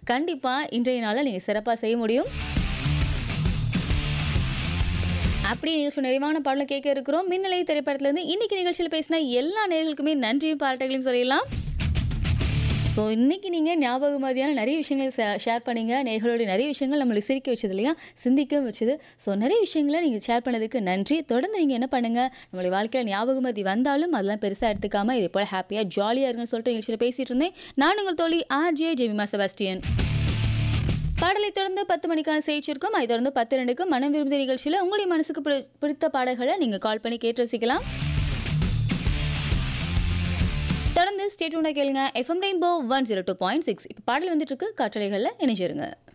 கண்டிப்பா இன்றைய நாள நீங்க சிறப்பா செய்ய முடியும். அப்படி நிகழ்ச்சி நிறைவான பாடல கேட்க இருக்கிறோம். மின்னலை திரைப்படத்திலிருந்து இன்னைக்கு நிகழ்ச்சியில பேசின எல்லா நேயர்களுக்குமே நன்றியும் பாராட்டுகளையும் சொல்லிடலாம். ஸோ இன்னைக்கு நீங்க ஞாபக மதியான நிறைய விஷயங்களை ஷே ஷேர் பண்ணீங்க. நேயர்களுடைய நிறைய விஷயங்கள் நம்மள சிரிக்க வச்சது இல்லையா? சிந்திக்கவும் வச்சது. ஸோ நிறைய விஷயங்கள நீங்க ஷேர் பண்ணதுக்கு நன்றி. தொடர்ந்து நீங்க என்ன பண்ணுங்க, நம்மளுடைய வாழ்க்கையில ஞாபக மதி வந்தாலும் அதெல்லாம் பெருசா எடுத்துக்காம இதே போல ஹேப்பியா, ஜாலியா இருங்கன்னு சொல்லிட்டு நிகழ்ச்சியில பேசிட்டு இருந்தேன். நான் உங்கள் தோழி ஆர்ஜே ஜெமிமா செபாஸ்டியன். பாடலை தொடர்ந்து 10 மணிக்கான செய்தி இருக்கும். அதை தொடர்ந்து 10:02க்கு மனம் விரும்புதே நிகழ்ச்சியில உங்களுடைய மனசுக்கு பிடி பிடித்த பாடல்கள நீங்க கால் பண்ணி கேட்டு ரசிக்கலாம். தொடர்ந்து ஸ்டே டியூனா கேளுங்க. எஃப்எம் ரெயின்போ 102.6 இப்ப பாடல் வந்துட்டு இருக்கு. காற்றலைகள்ல இணைஞ்சிருங்க.